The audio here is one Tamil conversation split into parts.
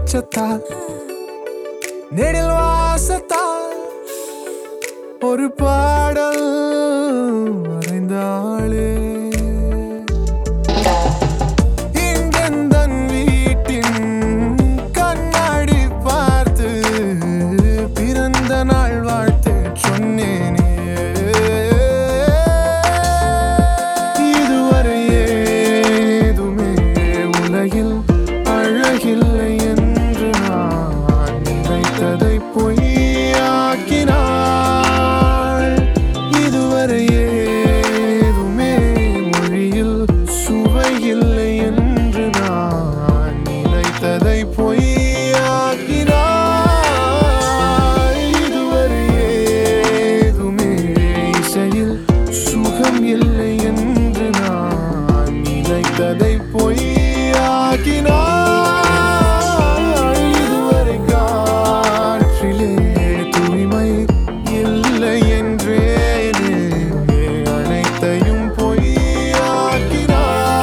வெளிச்சத்தால் நெடில் வாசத்தால் ஒரு பாடல் வரைந்தாளே இங்கெந்தன் வீட்டின் கண்ணாடி பார்த்து பிறந்த நாள் வாழ்த்து சொன்னேனே இதுவரை ஏதுமே உலகில் அழகில்லை என்று நான் நினைத்ததை பொய்யாக்கினாள் இதுவரை ஏதுமே மொழியில் சுவையில்லை என்று நான் நினைத்ததை பொய்யாக்கினாள் இதுவரை ஏதுமே இசையில் சுகம் இல்லை என்று நான் நினைத்ததை பொய்யாக்கினாள் இதுவரை காற்றிலே தூய்மை இல்லை என்றேனே அனைத்தையும் பொய்யாக்கினாள்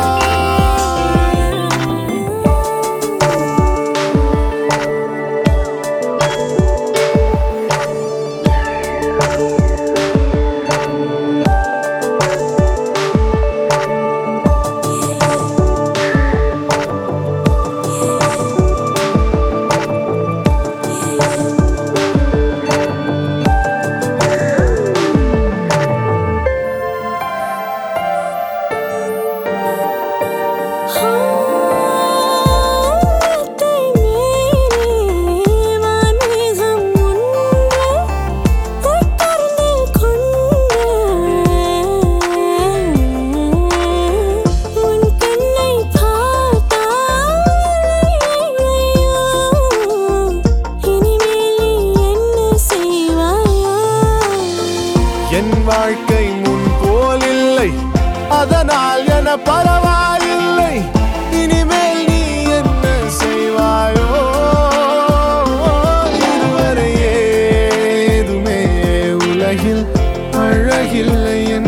வானத்தை மீறி வான்மேகம் ஒன்று தொட்டர்ந்து கொண்டு உன் கண்ணை பார்த்தால் இனிமேல் நீ என்ன செய்வாயோ என் வாழ்க்கை முன் போலில்லை அதனால் என பரவாயில்லை இனிமேல் நீ என்ன செய்வாயோ இதுவரை ஏதுமே உலகில் அழகில்லை என்று